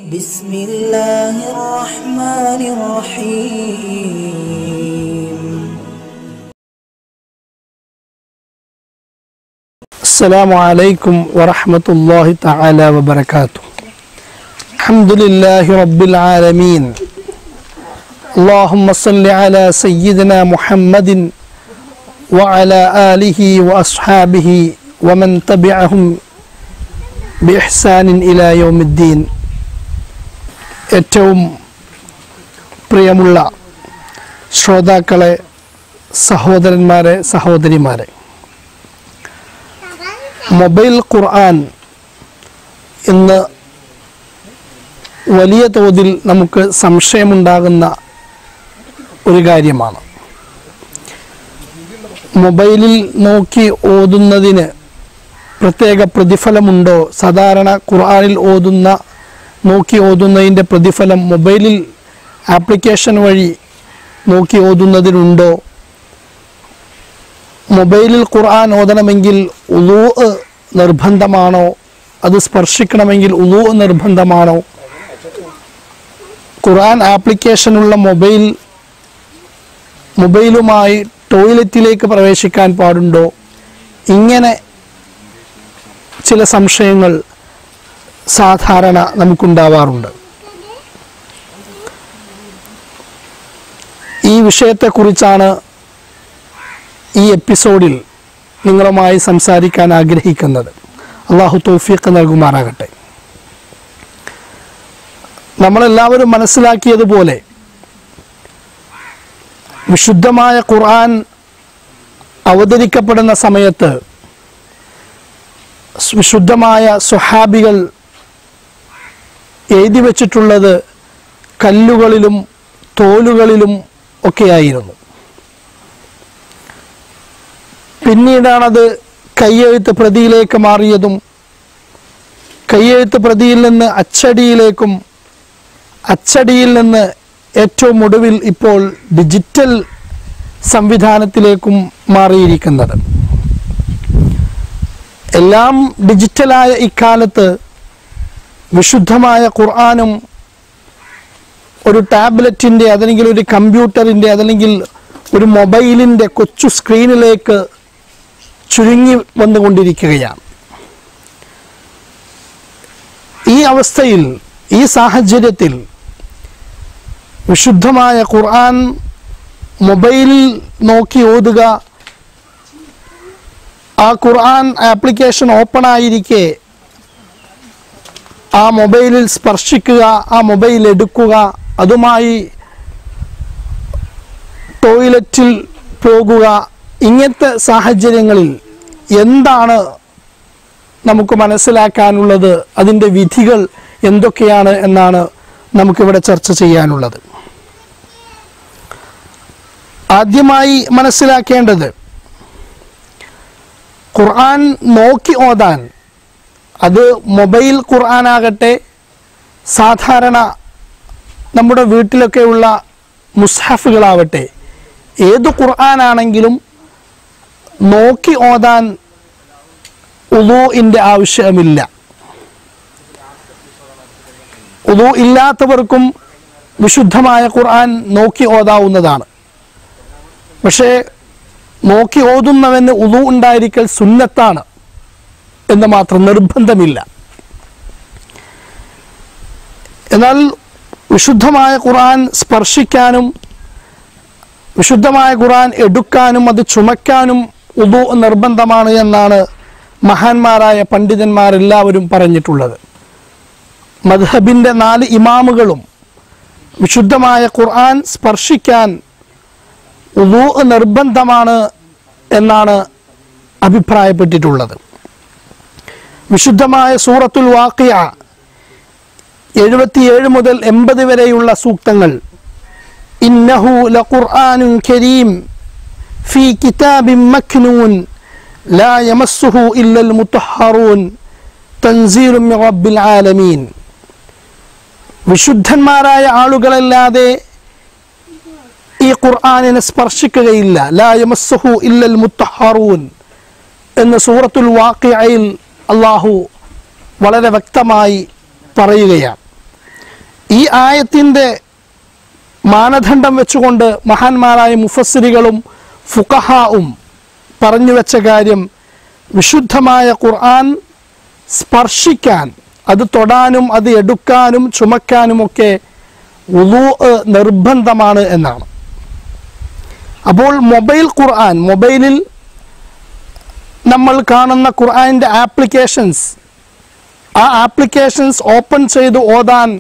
بسم الله الرحمن الرحيم السلام عليكم ورحمة الله تعالى وبركاته الحمد لله رب العالمين اللهم صل على سيدنا محمد وعلى آله وأصحابه ومن تبعهم بإحسان إلى يوم الدين ഏറ്റവും പ്രിയമുള്ള ശ്രോതാക്കളെ സഹോദരന്മാരെ സഹോദരിമാരെ മൊബൈൽ ഖുർആൻ ഇന്ന് വലിയ തോതിൽ നമുക്ക് സംശയമുണ്ടാകുന്ന ഒരു കാര്യമാണ് മൊബൈലിൽ നോക്കി ഓതുന്നതിന് പ്രത്യേക പ്രതിഫലമുണ്ടോ സാധാരണ ഖുർആനിൽ ഓതുന്ന നോക്കി ഓതുന്നതിൻ്റെ പ്രതിഫലം മൊബൈലിൽ ആപ്ലിക്കേഷൻ വഴി നോക്കി ഓതുന്നതിനുണ്ടോ മൊബൈലിൽ ഖുർആൻ ഓതണമെങ്കിൽ ഉലൂ നിർബന്ധമാണോ അത് സ്പർശിക്കണമെങ്കിൽ ഉലൂ നിർബന്ധമാണോ ഖുർആൻ ആപ്ലിക്കേഷനുള്ള മൊബൈൽ മൊബൈലുമായി ടോയ്ലറ്റിലേക്ക് പ്രവേശിക്കാൻ പാടുണ്ടോ ഇങ്ങനെ ചില സംശയങ്ങൾ സാധാരണ നമുക്കുണ്ടാവാറുണ്ട് ഈ വിഷയത്തെക്കുറിച്ചാണ് ഈ എപ്പിസോഡിൽ നിങ്ങളുമായി സംസാരിക്കാൻ ആഗ്രഹിക്കുന്നത് അള്ളാഹു തൗഫീഖ് നൽകുമാറാകട്ടെ നമ്മളെല്ലാവരും മനസ്സിലാക്കിയതുപോലെ വിശുദ്ധമായ ഖുർആൻ അവതരിക്കപ്പെടുന്ന സമയത്ത് വിശുദ്ധമായ സ്വഹാബികൾ എഴുതി വച്ചിട്ടുള്ളത് കല്ലുകളിലും തോലുകളിലും ഒക്കെയായിരുന്നു പിന്നീടാണത് കയ്യെഴുത്ത് പ്രതിയിലേക്ക് മാറിയതും കയ്യെഴുത്ത് പ്രതിയിൽ നിന്ന് അച്ചടിയിലേക്കും അച്ചടിയിൽ നിന്ന് ഏറ്റവും ഒടുവിൽ ഇപ്പോൾ ഡിജിറ്റൽ സംവിധാനത്തിലേക്കും മാറിയിരിക്കുന്നത് എല്ലാം ഡിജിറ്റലായ ഇക്കാലത്ത് വിശുദ്ധമായ ഖുർആാനും ഒരു ടാബ്ലറ്റിൻ്റെ അതല്ലെങ്കിൽ ഒരു കമ്പ്യൂട്ടറിൻ്റെ അതല്ലെങ്കിൽ ഒരു മൊബൈലിൻ്റെ കൊച്ചു സ്ക്രീനിലേക്ക് ചുരുങ്ങി വന്നുകൊണ്ടിരിക്കുകയാണ് ഈ അവസ്ഥയിൽ ഈ സാഹചര്യത്തിൽ വിശുദ്ധമായ ഖുർആൻ മൊബൈലിൽ നോക്കി ഓതുക ആ ഖുർആൻ ആപ്ലിക്കേഷൻ ഓപ്പൺ ആയിരിക്കെ ആ മൊബൈലിൽ സ്പർശിക്കുക ആ മൊബൈൽ എടുക്കുക അതുമായി ടോയ്ലറ്റിൽ പോകുക ഇങ്ങനത്തെ സാഹചര്യങ്ങളിൽ എന്താണ് നമുക്ക് മനസ്സിലാക്കാനുള്ളത് അതിൻ്റെ വിധികൾ എന്തൊക്കെയാണ് എന്നാണ് നമുക്കിവിടെ ചർച്ച ചെയ്യാനുള്ളത് ആദ്യമായി മനസ്സിലാക്കേണ്ടത് ഖുർആൻ നോക്കി ഓതാൻ അത് മൊബൈൽ ഖുർആനാകട്ടെ സാധാരണ നമ്മുടെ വീട്ടിലൊക്കെയുള്ള മുസ്ഹഫുകളാവട്ടെ ഏത് ഖുർആനാണെങ്കിലും നോക്കി ഓതാൻ ഉദൂഇൻ്റെ ആവശ്യമില്ല ഉദൂ ഇല്ലാത്തവർക്കും വിശുദ്ധമായ ഖുർആൻ നോക്കി ഓതാവുന്നതാണ് പക്ഷേ നോക്കി ഓതുന്നവന് ഉദു ഉണ്ടായിരിക്കൽ സുന്നത്താണ് എന്ന് മാത്രം നിർബന്ധമില്ല എന്നാൽ വിശുദ്ധമായ ഖുർആൻ സ്പർശിക്കാനും വിശുദ്ധമായ ഖുർആൻ എടുക്കാനും അത് ചുമക്കാനും ഉദു നിർബന്ധമാണ് എന്നാണ് മഹാന്മാരായ പണ്ഡിതന്മാരെല്ലാവരും പറഞ്ഞിട്ടുള്ളത് മദ്ഹബിൻ്റെ നാല് ഇമാമുകളും വിശുദ്ധമായ ഖുർആൻ സ്പർശിക്കാൻ ഉദു നിർബന്ധമാണ് എന്നാണ് അഭിപ്രായപ്പെട്ടിട്ടുള്ളത് വിശുദ്ധമായ സൂറത്തുൽ വാക്കിയ എഴുപത്തിയേഴ് മുതൽ എൺപത് വരെയുള്ള സൂക്തങ്ങൾ ഇന്നഹു ലഖുർആനുൻ കരീം ഫീ കിതാബിൻ മക്നൂൻ ലാ യമസ്സുഹു ഇല്ലൽ മുത്തഹറൂൻ തൻസീലും മിൻ റബ്ബിൽ ആലമീൻ വിശുദ്ധന്മാരായ ആളുകളല്ലാതെ ഈ ഖുർആാനിനെ സ്പർശിക്കുകയില്ല ലാ യമസ്സുഹു ഇല്ലൽ മുത്തഹറൂൻ എന്ന് സൂറത്തുൽ വാക്കിയയിൽ അള്ളാഹു വളരെ വ്യക്തമായി പറയുകയാണ് ഈ ആയത്തിൻ്റെ മാനദണ്ഡം വെച്ചുകൊണ്ട് മഹാന്മാരായ മുഫസ്സിരികളും ഫുഖഹാവും പറഞ്ഞു വെച്ച കാര്യം വിശുദ്ധമായ ഖുർആൻ സ്പർശിക്കാൻ അത് തൊടാനും അത് എടുക്കാനും ചുമക്കാനുമൊക്കെ ഉളു നിർബന്ധമാണ് എന്നാണ് അപ്പോൾ മൊബൈൽ ഖുർആൻ മൊബൈലിൽ നമ്മൾ കാണുന്ന ഖുർആനിൻ്റെ ആപ്ലിക്കേഷൻസ് ആ ആപ്ലിക്കേഷൻസ് ഓപ്പൺ ചെയ്ത് ഓതാൻ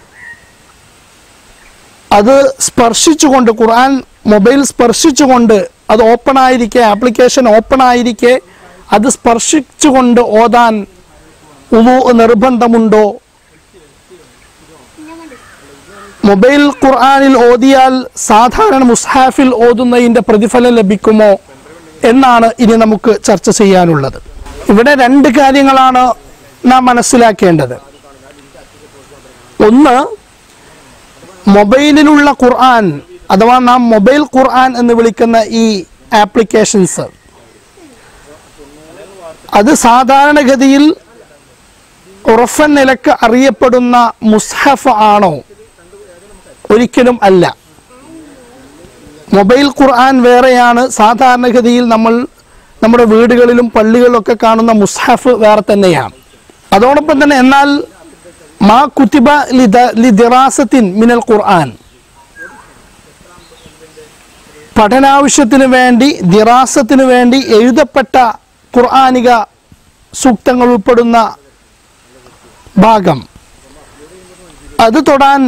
അത് സ്പർശിച്ചുകൊണ്ട് ഖുർആൻ മൊബൈൽ സ്പർശിച്ചുകൊണ്ട് അത് ഓപ്പൺ ആയിരിക്കെ ആപ്ലിക്കേഷൻ ഓപ്പൺ ആയിരിക്കെ അത് സ്പർശിച്ചുകൊണ്ട് ഓതാൻ ഉളു നിർബന്ധമുണ്ടോ മൊബൈൽ ഖുർആനിൽ ഓതിയാൽ സാധാരണ മുസ്ഹാഫിൽ ഓതുന്നതിൻ്റെ പ്രതിഫലം ലഭിക്കുമോ എന്നാണ് ഇനി നമുക്ക് ചർച്ച ചെയ്യാനുള്ളത് ഇവിടെ രണ്ട് കാര്യങ്ങളാണ് നാം മനസ്സിലാക്കേണ്ടത് ഒന്ന് മൊബൈലിലുള്ള ഖുർആൻ അഥവാ നാം മൊബൈൽ ഖുർആൻ എന്ന് വിളിക്കുന്ന ഈ ആപ്ലിക്കേഷൻസ് അത് സാധാരണഗതിയിൽ ഉറഫൻ നിലക്ക് അറിയപ്പെടുന്ന മുസ്ഹഫ് ആണോ ഒരിക്കലും അല്ല മൊബൈൽ ഖുർആൻ വേറെയാണ് സാധാരണഗതിയിൽ നമ്മൾ നമ്മുടെ വീടുകളിലും പള്ളികളിലൊക്കെ കാണുന്ന മുസ്ഹഫ് വേറെ തന്നെയാണ് അതോടൊപ്പം തന്നെ എന്നാൽ മാ കുത്തിബ ലിദ- ലിദിറാസത്തിൻ മിനൽ ഖുർആൻ പഠനാവശ്യത്തിന് വേണ്ടി ദിറാസത്തിന് വേണ്ടി എഴുതപ്പെട്ട ഖുർആനിക സൂക്തങ്ങൾ ഉൾപ്പെടുന്ന ഭാഗം അത് തൊടാൻ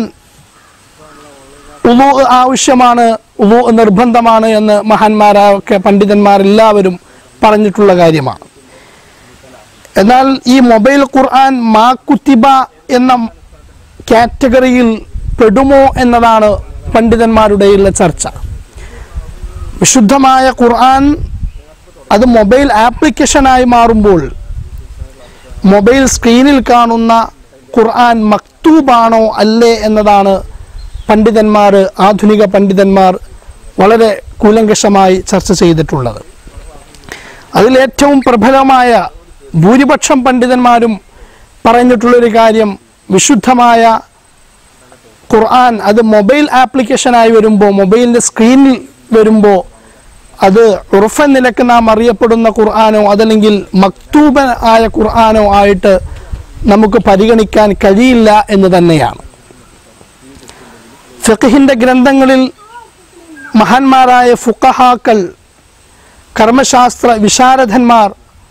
ഉളു ആവശ്യമാണ് ഉളു നിർബന്ധമാണ് എന്ന് മഹാന്മാരൊക്കെ പണ്ഡിതന്മാരെല്ലാവരും പറഞ്ഞിട്ടുള്ള കാര്യമാണ് എന്നാൽ ഈ മൊബൈൽ ഖുർആൻ മാ കുത്തിബ എന്ന കാറ്റഗറിയിൽ പെടുമോ എന്നതാണ് പണ്ഡിതന്മാരുടെയുള്ള ചർച്ച വിശുദ്ധമായ ഖുർആൻ അത് മൊബൈൽ ആപ്ലിക്കേഷനായി മാറുമ്പോൾ മൊബൈൽ സ്ക്രീനിൽ കാണുന്ന ഖുർആൻ മക്തൂബാണോ അല്ലേ എന്നതാണ് പണ്ഡിതന്മാർ ആധുനിക പണ്ഡിതന്മാർ വളരെ കൂലങ്കഷമായി ചർച്ച ചെയ്തിട്ടുള്ളത് അതിലേറ്റവും പ്രബലമായ ഭൂരിപക്ഷം പണ്ഡിതന്മാരും പറഞ്ഞിട്ടുള്ളൊരു കാര്യം വിശുദ്ധമായ ഖുർആൻ അത് മൊബൈൽ ആപ്ലിക്കേഷനായി വരുമ്പോൾ മൊബൈലിൻ്റെ സ്ക്രീനിൽ വരുമ്പോൾ അത് ഉറഫൻ നിലക്ക് നാം അറിയപ്പെടുന്ന ഖുർആാനോ അതല്ലെങ്കിൽ മക്തൂബ ആയ ഖുർആാനോ ആയിട്ട് നമുക്ക് പരിഗണിക്കാൻ കഴിയില്ല എന്ന് തന്നെയാണ് ഫിഖഹിൻ്റെ ഗ്രന്ഥങ്ങളിൽ മഹാന്മാരായ ഫുക്കഹാക്കൾ കർമ്മശാസ്ത്ര വിശാരദന്മാർ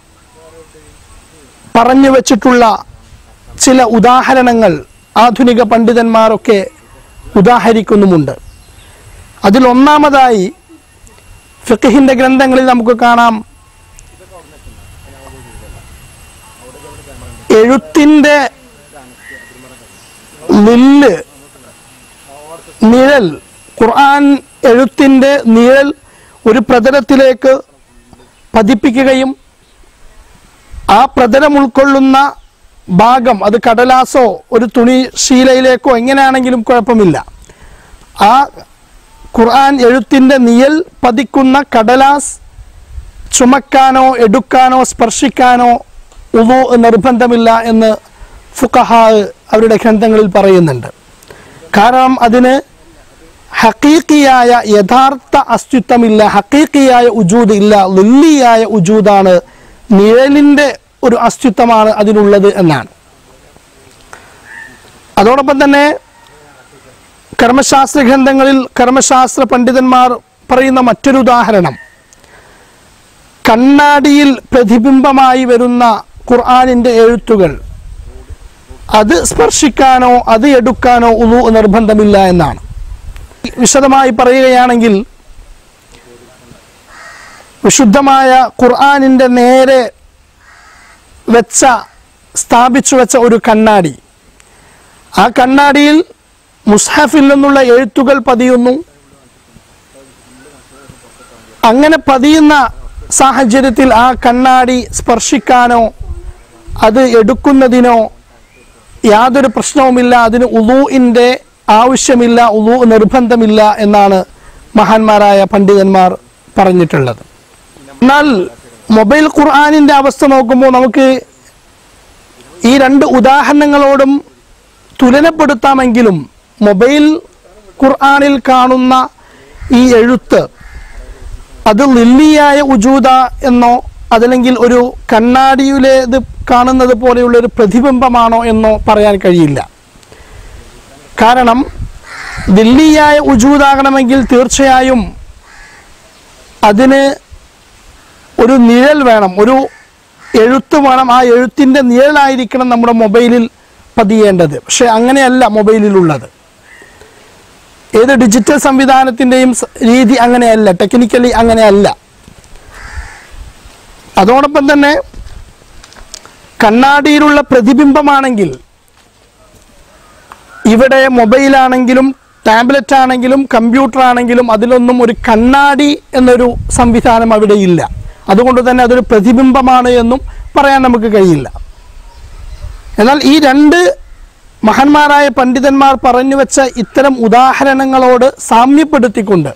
പറഞ്ഞു വച്ചിട്ടുള്ള ചില ഉദാഹരണങ്ങൾ ആധുനിക പണ്ഡിതന്മാരൊക്കെ ഉദാഹരിക്കുന്നുമുണ്ട് അതിലൊന്നാമതായി ഫിഖഹിൻ്റെ ഗ്രന്ഥങ്ങളിൽ നമുക്ക് കാണാം എഴുത്തിൻ്റെ നില്ല് നിഴൽ ഖുർആൻ എഴുത്തിൻ്റെ നിഴൽ ഒരു പ്രതലത്തിലേക്ക് പതിപ്പിക്കുകയും ആ പ്രതലം ഉൾക്കൊള്ളുന്ന ഭാഗം അത് കടലാസോ ഒരു തുണി ശീലയിലേക്കോ എങ്ങനെയാണെങ്കിലും കുഴപ്പമില്ല ആ ഖുർആൻ എഴുത്തിൻ്റെ നിഴൽ പതിക്കുന്ന കടലാസ് ചുമക്കാനോ എടുക്കാനോ സ്പർശിക്കാനോ ഉവു നിർബന്ധമില്ല എന്ന് ഫുഖഹാ അവരുടെ ഗ്രന്ഥങ്ങളിൽ പറയുന്നുണ്ട് കാരണം അതിന് ഹക്കീക്കിയായ യഥാർത്ഥ അസ്തിത്വമില്ല ഹക്കീക്കിയായ ഉജൂദ് ഇല്ല ലുല്ലിയായ ഉജൂദാണ് നിഴലിൻ്റെ ഒരു അസ്തിത്വമാണ് അതിനുള്ളത് എന്നാണ് അതോടൊപ്പം തന്നെ കർമ്മശാസ്ത്ര ഗ്രന്ഥങ്ങളിൽ കർമ്മശാസ്ത്ര പണ്ഡിതന്മാർ പറയുന്ന മറ്റൊരു ഉദാഹരണം കണ്ണാടിയിൽ പ്രതിബിംബമായി വരുന്ന ഖുർആാനിൻ്റെ എഴുത്തുകൾ അത് സ്പർശിക്കാനോ അത് എടുക്കാനോ ഉളു നിർബന്ധമില്ല എന്നാണ് വിശദമായി പറയുകയാണെങ്കിൽ വിശുദ്ധമായ ഖുർആാനിൻ്റെ നേരെ വെച്ച സ്ഥാപിച്ചു വെച്ച ഒരു കണ്ണാടി ആ കണ്ണാടിയിൽ മുസ്ഹഫിൽ നിന്നുള്ള എഴുത്തുകൾ പതിയുന്നു അങ്ങനെ പതിയുന്ന സാഹചര്യത്തിൽ ആ കണ്ണാടി സ്പർശിക്കാനോ അത് എടുക്കുന്നതിനോ യാതൊരു പ്രശ്നവുമില്ല അതിന് ഉലൂഇൻ്റെ ആവശ്യമില്ല ഉലൂ നിർബന്ധമില്ല എന്നാണ് മഹാന്മാരായ പണ്ഡിതന്മാർ പറഞ്ഞിട്ടുള്ളത് എന്നാൽ മൊബൈൽ ഖുർആാനിൻ്റെ അവസ്ഥ നോക്കുമ്പോൾ നമുക്ക് ഈ രണ്ട് ഉദാഹരണങ്ങളോടും തുലനപ്പെടുത്താമെങ്കിലും മൊബൈൽ ഖുർആനിൽ കാണുന്ന ഈ എഴുത്ത് അത് ലില്ലിയായ ഉജൂദ എന്നോ അതല്ലെങ്കിൽ ഒരു കണ്ണാടിയിലേത് കാണുന്നത് പോലെയുള്ള ഒരു പ്രതിബിംബമാണോ എന്നോ പറയാൻ കഴിയില്ല കാരണം ദില്ലിയായ ഉജൂദാകണമെങ്കിൽ തീർച്ചയായും അതിന് ഒരു നിഴൽ വേണം ഒരു എഴുത്ത് വേണം ആ എഴുത്തിൻ്റെ നിഴലായിരിക്കണം നമ്മുടെ മൊബൈലിൽ പതിയേണ്ടത് പക്ഷെ അങ്ങനെയല്ല മൊബൈലിലുള്ളത് ഏത് ഡിജിറ്റൽ സംവിധാനത്തിൻ്റെയും സ- രീതി അങ്ങനെയല്ല ടെക്നിക്കലി അങ്ങനെയല്ല അതോടൊപ്പം തന്നെ കണ്ണാടിയിലുള്ള പ്രതിബിംബമാണെങ്കിൽ ഇവിടെ മൊബൈലാണെങ്കിലും ടാബ്ലറ്റ് ആണെങ്കിലും കമ്പ്യൂട്ടർ ആണെങ്കിലും അതിലൊന്നും ഒരു കണ്ണാടി എന്നൊരു സംവിധാനം അവിടെ ഇല്ല അതുകൊണ്ട് തന്നെ അതൊരു പ്രതിബിംബമാണ് എന്നും പറയാൻ നമുക്ക് കഴിയില്ല എന്നാൽ ഈ രണ്ട് മഹാന്മാരായ പണ്ഡിതന്മാർ പറഞ്ഞു വെച്ച ഇത്തരം ഉദാഹരണങ്ങളോട് സാമ്യപ്പെടുത്തിക്കൊണ്ട്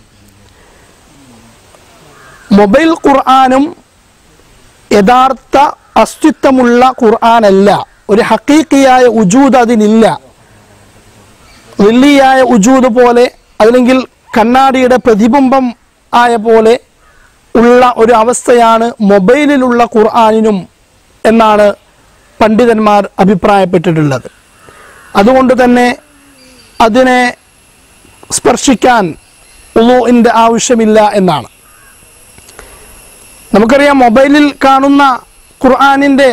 മൊബൈൽ ഖുർആാനും യഥാർത്ഥ അസ്തിത്വമുള്ള ഖുർആാനല്ല ഒരു ഹക്കീക്കിയായ ഉജൂദ് അതിനില്ല വെള്ളിയായ ഉജൂദ് പോലെ അല്ലെങ്കിൽ കണ്ണാടിയുടെ പ്രതിബിംബം ആയ പോലെ ഉള്ള ഒരു അവസ്ഥയാണ് മൊബൈലിലുള്ള ഖുർആാനിനും എന്നാണ് പണ്ഡിതന്മാർ അഭിപ്രായപ്പെട്ടിട്ടുള്ളത് അതുകൊണ്ട് തന്നെ അതിനെ സ്പർശിക്കാൻ ഉളുവിൻ്റെ ആവശ്യമില്ല എന്നാണ് നമുക്കറിയാം മൊബൈലിൽ കാണുന്ന ഖുർആാനിൻ്റെ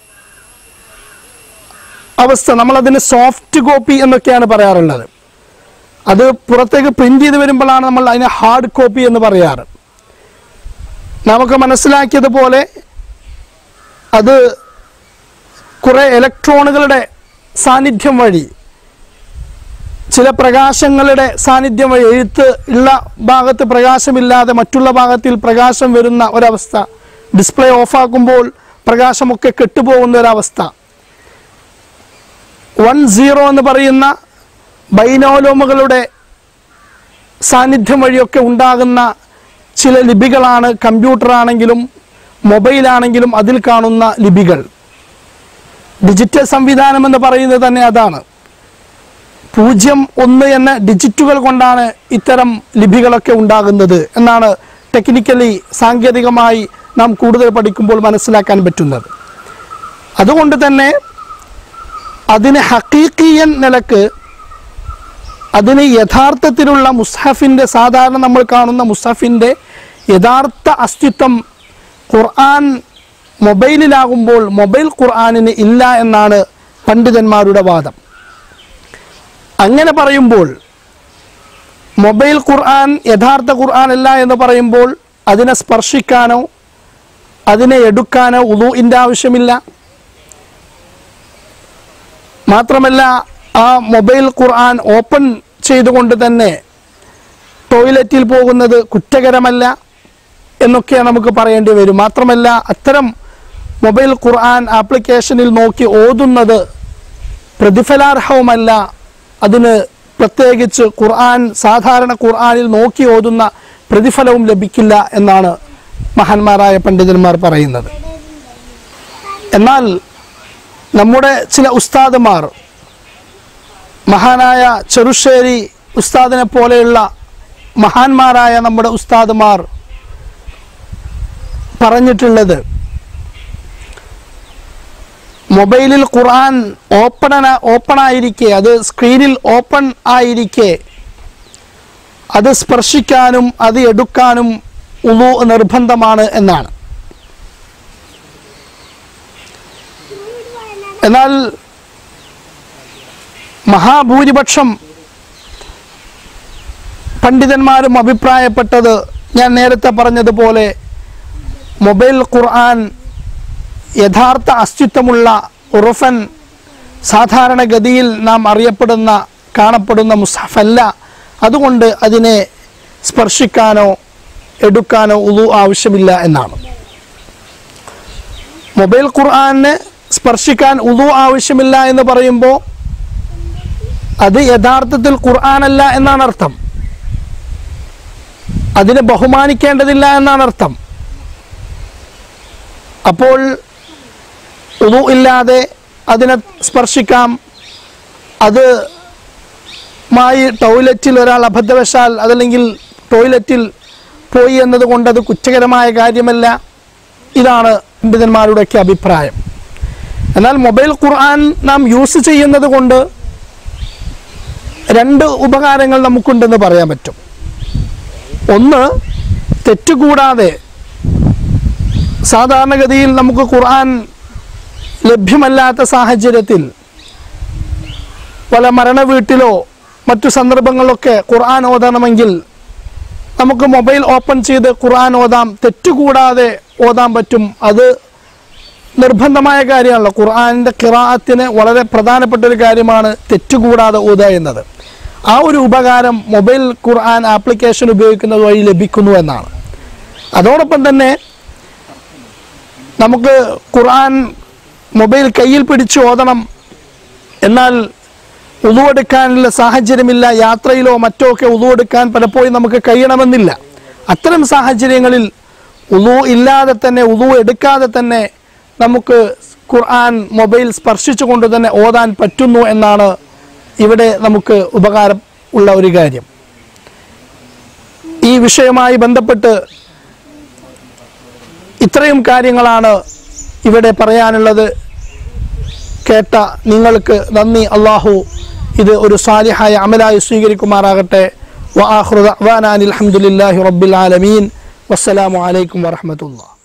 അവസ്ഥ നമ്മളതിന് സോഫ്റ്റ് കോപ്പി എന്നൊക്കെയാണ് പറയാറുള്ളത് അത് പുറത്തേക്ക് പ്രിന്റ് ചെയ്ത് വരുമ്പോഴാണ് നമ്മൾ അതിനെ ഹാർഡ് കോപ്പി എന്ന് പറയാറ് നമുക്ക് മനസ്സിലാക്കിയതുപോലെ അത് കുറേ ഇലക്ട്രോണുകളുടെ സാന്നിധ്യം വഴി ചില പ്രകാശങ്ങളുടെ സാന്നിധ്യം വഴി എഴുത്ത് ഉള്ള ഭാഗത്ത് പ്രകാശമില്ലാതെ മറ്റുള്ള ഭാഗത്തിൽ പ്രകാശം വരുന്ന ഒരവസ്ഥ ഡിസ്പ്ലേ ഓഫാക്കുമ്പോൾ പ്രകാശമൊക്കെ കെട്ടുപോകുന്ന ഒരവസ്ഥ വൺ സീറോ എന്ന് പറയുന്ന ബൈനോലോമുകളുടെ സാന്നിധ്യം വഴിയൊക്കെ ഉണ്ടാകുന്ന ചില ലിപികളാണ് കമ്പ്യൂട്ടർ ആണെങ്കിലും മൊബൈലാണെങ്കിലും അതിൽ കാണുന്ന ലിപികൾ ഡിജിറ്റൽ സംവിധാനം എന്ന് പറയുന്നത് തന്നെ അതാണ് പൂജ്യം ഒന്ന് എന്ന ഡിജിറ്റുകൾ കൊണ്ടാണ് ഇത്തരം ലിപികളൊക്കെ ഉണ്ടാകുന്നത് എന്നാണ് ടെക്നിക്കലി സാങ്കേതികമായി നാം കൂടുതൽ പഠിക്കുമ്പോൾ മനസ്സിലാക്കാൻ പറ്റുന്നത് അതുകൊണ്ട് തന്നെ അതിന് ഹക്കീക്കിയൻ നിലക്ക് അതിന് യഥാർത്ഥത്തിലുള്ള മുസ്ഹഫിൻ്റെ സാധാരണ നമ്മൾ കാണുന്ന മുസ്ഹഫിൻ്റെ യഥാർത്ഥ അസ്തിത്വം ഖുർആൻ മൊബൈലിലാകുമ്പോൾ മൊബൈൽ ഖുർആനിന് ഇല്ല എന്നാണ് പണ്ഡിതന്മാരുടെ വാദം അങ്ങനെ പറയുമ്പോൾ മൊബൈൽ ഖുർആൻ യഥാർത്ഥ ഖുർആൻ അല്ല എന്ന് പറയുമ്പോൾ അതിനെ സ്പർശിക്കാനോ അതിനെ എടുക്കാനോ ഉദുവിൻ്റെ ആവശ്യമില്ല മാത്രമല്ല ആ മൊബൈൽ ഖുർആൻ ഓപ്പൺ ചെയ്തുകൊണ്ട് തന്നെ ടോയ്ലറ്റിൽ പോകുന്നത് കുറ്റകരമല്ല എന്നൊക്കെ നമുക്ക് പറയേണ്ടി വരും മാത്രമല്ല അത്തരം മൊബൈൽ ഖുർആൻ ആപ്ലിക്കേഷനിൽ നോക്കി ഓതുന്നത് പ്രതിഫലാർഹവുമല്ല അതിന് പ്രത്യേകിച്ച് ഖുർആൻ സാധാരണ ഖുർആനിൽ നോക്കി ഓതുന്ന പ്രതിഫലവും ലഭിക്കില്ല എന്നാണ് മഹാന്മാരായ പണ്ഡിതന്മാർ പറയുന്നത് എന്നാൽ നമ്മുടെ ചില ഉസ്താദുമാർ മഹാനായ ചെറുശ്ശേരി ഉസ്താദിനെ പോലെയുള്ള മഹാന്മാരായ നമ്മുടെ ഉസ്താദുമാർ പറഞ്ഞിട്ടുള്ളത് മൊബൈലിൽ ഖുർആൻ ഓപ്പൺ ഓപ്പൺ ആയിരിക്കെ അത് സ്ക്രീനിൽ ഓപ്പൺ ആയിരിക്കെ അത് സ്പർശിക്കാനും അത് എടുക്കാനും ഉളു നിർബന്ധമാണ് എന്നാണ് എന്നാൽ മഹാഭൂരിപക്ഷം പണ്ഡിതന്മാരും അഭിപ്രായപ്പെട്ടത് ഞാൻ നേരത്തെ പറഞ്ഞതുപോലെ മൊബൈൽ ഖുർആൻ യഥാർത്ഥ അസ്തിത്വമുള്ള ഉറുഫൻ സാധാരണഗതിയിൽ നാം അറിയപ്പെടുന്ന കാണപ്പെടുന്ന മുസ്ഹഫല്ല അതുകൊണ്ട് അതിനെ സ്പർശിക്കാനോ എടുക്കാനോ ഉളു ആവശ്യമില്ല എന്നാണ് മൊബൈൽ ഖുർആന് സ്പർശിക്കാൻ ഉളു ആവശ്യമില്ല എന്ന് പറയുമ്പോൾ അത് യഥാർത്ഥത്തിൽ ഖുർആനല്ല എന്നാണ് അർത്ഥം അതിനെ ബഹുമാനിക്കേണ്ടതില്ല എന്നാണ് അർത്ഥം അപ്പോൾ ഉളു ഇല്ലാതെ അതിനെ സ്പർശിക്കാം അത് മായി ടോയ്ലറ്റിൽ ഒരാൾ അബദ്ധവശാൽ അതല്ലെങ്കിൽ ടോയ്ലറ്റിൽ പോയി എന്നതുകൊണ്ട് അത് കുറ്റകരമായ കാര്യമല്ല ഇതാണ് പണ്ഡിതന്മാരുടെയൊക്കെ അഭിപ്രായം എന്നാൽ മൊബൈൽ ഖുർആൻ നാം യൂസ് ചെയ്യുന്നത് കൊണ്ട് രണ്ട് ഉപകാരങ്ങൾ നമുക്കുണ്ടെന്ന് പറയാൻ പറ്റും ഒന്ന് തെറ്റുകൂടാതെ സാധാരണഗതിയിൽ നമുക്ക് ഖുർആൻ ലഭ്യമല്ലാത്ത സാഹചര്യത്തിൽ വല്ല മരണ വീട്ടിലോ മറ്റു സന്ദർഭങ്ങളിലൊക്കെ ഖുർആൻ ഓതണമെങ്കിൽ നമുക്ക് മൊബൈൽ ഓപ്പൺ ചെയ്ത് ഖുർആൻ ഓതാം തെറ്റുകൂടാതെ ഓതാൻ പറ്റും അത് നിർബന്ധമായ കാര്യമാണല്ലോ ഖുർആനിൻ്റെ കിറാഅത്തിന് വളരെ പ്രധാനപ്പെട്ട ഒരു കാര്യമാണ് തെറ്റുകൂടാതെ ഓതുക എന്നത് ആ ഒരു ഉപകാരം മൊബൈൽ ഖുർആൻ ആപ്ലിക്കേഷൻ ഉപയോഗിക്കുന്നത് വഴി ലഭിക്കുന്നു എന്നാണ് അതോടൊപ്പം തന്നെ നമുക്ക് ഖുർആൻ മൊബൈൽ കയ്യിൽ പിടിച്ച് ഓതണം എന്നാൽ ഉളുവെടുക്കാനുള്ള സാഹചര്യമില്ല യാത്രയിലോ മറ്റോ ഒക്കെ ഉളുവെടുക്കാൻ പലപ്പോഴും നമുക്ക് കഴിയണമെന്നില്ല അത്തരം സാഹചര്യങ്ങളിൽ ഉളു ഇല്ലാതെ തന്നെ ഉളു എടുക്കാതെ തന്നെ നമുക്ക് ഖുർആൻ മൊബൈൽ സ്പർശിച്ചുകൊണ്ട് തന്നെ ഓതാൻ പറ്റുന്നു എന്നാണ് ഇവിടെ നമുക്ക് ഉപകാരം ഉള്ള ഒരു കാര്യം ഈ വിഷയവുമായി ബന്ധപ്പെട്ട് ഇത്രയും കാര്യങ്ങളാണ് ഇവിടെ പറയാനുള്ളത് കേട്ട നിങ്ങൾക്ക് നന്ദി അള്ളാഹു ഇത് ഒരു സാലിഹായ അമലായി സ്വീകരിക്കുമാറാകട്ടെ വആഖിറു ദഅ്വാനാ അനിൽ ഹംദുലില്ലാഹി റബ്ബിൽ ആലമീൻ വസ്സലാമു അലൈക്കും വറഹ്മത്തുള്ളാഹി